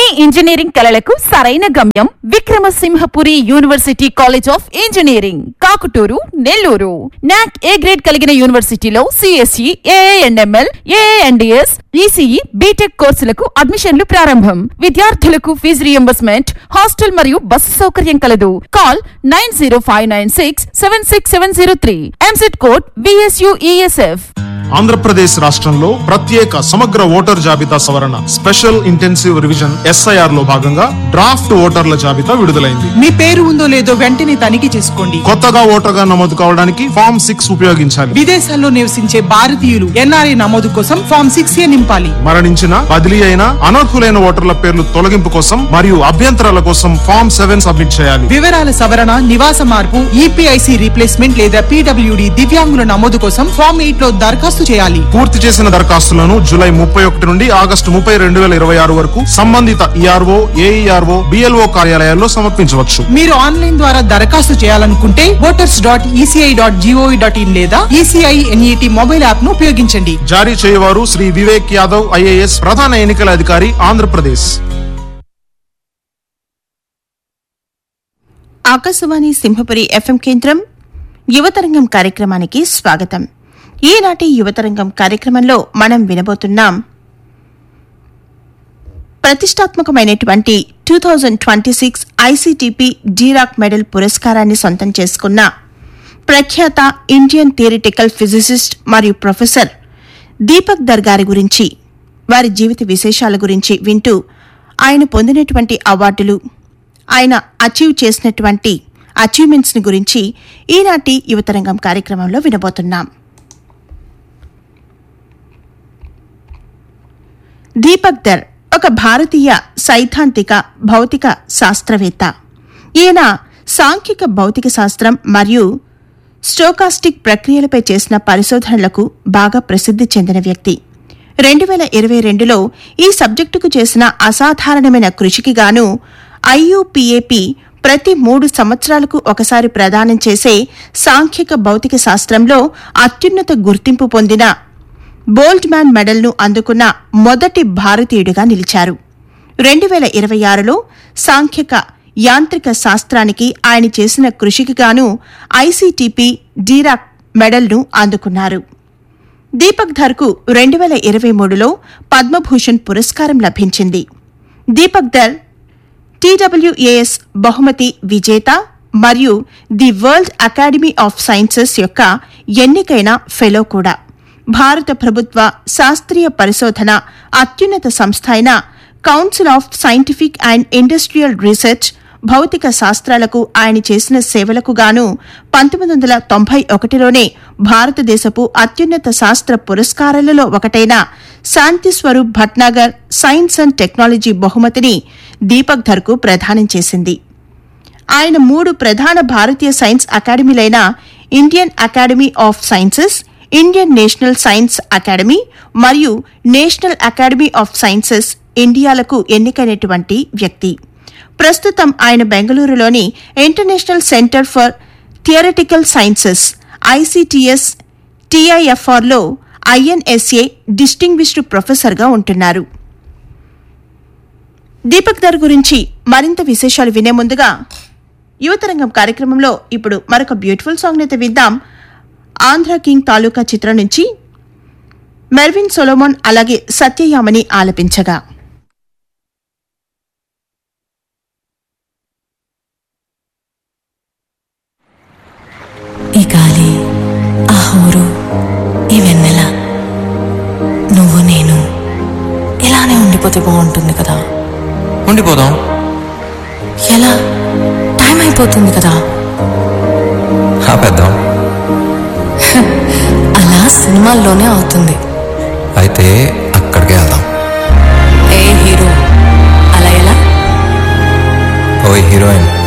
మీ engineering కలలకు సరైన గమ్యం Vikramasimhapuri university college of engineering Kakutur Nellore NAAC A grade కలిగిన యూనివర్సిటీలో CSE ANML ANDS ECE BTech కోర్సులకు అడ్మిషన్లు ప్రారంభం విద్యార్థులకు ఫీజు రియంబర్స్మెంట్ హాస్టల్ మరియు బస్సు సౌకర్యం కలదు call nine zero five nine six seven six seven zero three EAMCET code BSUESF Andhra Pradesh రాష్ట్రంలో ప్రత్యేక సమగ్ర ఓటర్ జాబితా సవరణ స్పెషల్ ఇంటెన్సివ్ రివిజన్ ఎస్ఐఆర్ లో భాగంగా డ్రాఫ్ట్ ఓటర్ల జాబితా విడుదలైంది మీ పేరు ఉందో లేదో వెంటనే తనిఖీ చేసుకోండి కొత్తగా ఓటర్గా నమోదు కావడానికి ఫామ్ సిక్స్ ఉపయోగించాలి విదేశాల్లో నివసించే భారతీయులు ఎన్ఆర్ఐ నమోదు కోసం ఫామ్ సిక్స్ ఏ నింపాలి మరణించిన బదిలీ అయిన అనర్హులైన ఓటర్ల పేర్లు తొలగింపు కోసం మరియు అభ్యంతరాల కోసం ఫామ్ సెవెన్ సబ్మిట్ చేయాలి వివరాల సవరణ నివాస మార్పు ఈపీఐసి రీప్లేస్మెంట్ లేదా పీడబ్ల్యూడి దివ్యాంగుల నమోదు కోసం ఫామ్ ఎయిట్ లో దరఖాస్తు చేయాలి పూర్తి చేసిన దరఖాస్తులను జూలై ముప్పై ఒకటి నుండి ఆగస్టు ముప్పై రెండు వేల ఇరవై ఆరు వరకు సంబంధిత ఈఆర్ఓ ఏఈఆర్ఓ బిఎల్ఓ కార్యాలయాల్లో సమర్పించవచ్చు మీరు ఆన్లైన్ ద్వారా దరఖాస్తు చేయాలనుకుంటే voters dot ECI dot GOV dot in లేదా ఈసీఐ ఎన్ఈటి మొబైల్ యాప్ ను ఉపయోగించండి జారీ చేయవారు శ్రీ వివేక్ యాదవ్ ఐఏఎస్ ప్రధాన ఎన్నికల అధికారి ఆంధ్రప్రదేశ్ ఆకాశవాణి సింహపురి ఎఫ్ఎం కేంద్రం యువతరంగం కార్యక్రమానికి స్వాగతం ఈనాటి యువతరంగం కార్యక్రమంలో మనం వినబోతున్నాం ప్రతిష్టాత్మకమైనటువంటి two thousand twenty six ICTP Dirac medal పురస్కారాన్ని సొంతం చేసుకున్న ప్రఖ్యాత ఇండియన్ థియరిటికల్ ఫిజిసిస్ట్ మరియు ప్రొఫెసర్ దీపక్ దర్ గారి గురించి వారి జీవిత విశేషాల గురించి వింటూ ఆయన పొందినటువంటి అవార్డులు ఆయన అచీవ్ చేసినటువంటి అచీవ్మెంట్స్ ని గురించి ఈనాటి యువతరంగం కార్యక్రమంలో వినబోతున్నాం దీపక్ దర్ ఒక భారతీయ సైద్ధాంతిక భౌతిక శాస్త్రవేత్త ఈయన సాంఖ్యిక భౌతిక శాస్త్రం మరియు స్టోకాస్టిక్ ప్రక్రియలపై చేసిన పరిశోధనలకు బాగా ప్రసిద్ధి చెందిన వ్యక్తి రెండు వేల ఇరవై రెండులో ఈ సబ్జెక్టుకు చేసిన అసాధారణమైన కృషికి గాను ఐయుపిఏపి ప్రతి మూడు సంవత్సరాలకు ఒకసారి ప్రదానం చేసే సాంఖ్యిక భౌతిక శాస్త్రంలో అత్యున్నత గుర్తింపు పొందిన బోల్డ్ మ్యాన్ మెడల్ను అందుకున్న మొదటి భారతీయుడిగా నిలిచారు రెండు వేల ఇరవై ఆరులో సాంఖ్యక యాంత్రిక శాస్త్రానికి ఆయన చేసిన కృషికి గాను ఐసీటీపీ డీరాక్ మెడల్ను అందుకున్నారు దీపక్ ధర్కు రెండు వేల ఇరవై మూడులో పద్మభూషణ్ పురస్కారం లభించింది దీపక్ ధర్ టీడబ్ల్యూఏఎస్ బహుమతి విజేత మరియు the world academy of sciences యొక్క ఎన్నికైన ఫెలో కూడా భారత ప్రభుత్వ శాస్త్రీయ పరిశోధన అత్యున్నత సంస్థ అయిన council of scientific and industrial research భౌతిక శాస్త్రాలకు ఆయన చేసిన సేవలకు గాను పంతొమ్మిది వందల తొంభై ఒకటిలోనే భారతదేశపు అత్యున్నత శాస్త్ర పురస్కారాలలో ఒకటైన Shanti Swarup Bhatnagar science and technology బహుమతిని దీపక్ ధర్కు ప్రదానం చేసింది ఆయన మూడు ప్రధాన భారతీయ సైన్స్ అకాడమీలైన Indian academy of sciences Indian national science academy మరియు నేషనల్ అకాడమీ ఆఫ్ సైన్సెస్ ఇండియాలకు ఎన్నికైనటువంటి వ్యక్తి ప్రస్తుతం ఆయన బెంగళూరులోని international centre for theoretical sciences ICTS టిఐఎఫ్ఆర్లో ఐఎన్ఎస్ఏ డిస్టింగ్విష్డ్ ప్రొఫెసర్గా ఉంటున్నారు దీపక్ దర్ గురించి మరింత విశేషాలు వినే ముందుగా యువతరంగం కార్యక్రమంలో ఇప్పుడు మరొక బ్యూటిఫుల్ సాంగ్ అయితే విద్దాం ఆంధ్ర కింగ్ తాలూకా చిత్రం నుంచి మెర్విన్ సొలోమోన్ అలాగే సత్యయామని ఆలపించగా ఈ గాలి ఆ హోరు ఈ వెన్నెల నువ్వు నేను ఇలానే ఉండిపోతే బాగుంటుంది కదా ఉండిపోదాం ఎలా టైం అయిపోతుంది కదా ఆపేద్దాం అలా సినిమాల్లోనే అవుతుంది అయితే అక్కడికే వెళ్దాం ఏ హీరో అలా ఎలా ఓ హీరోయిన్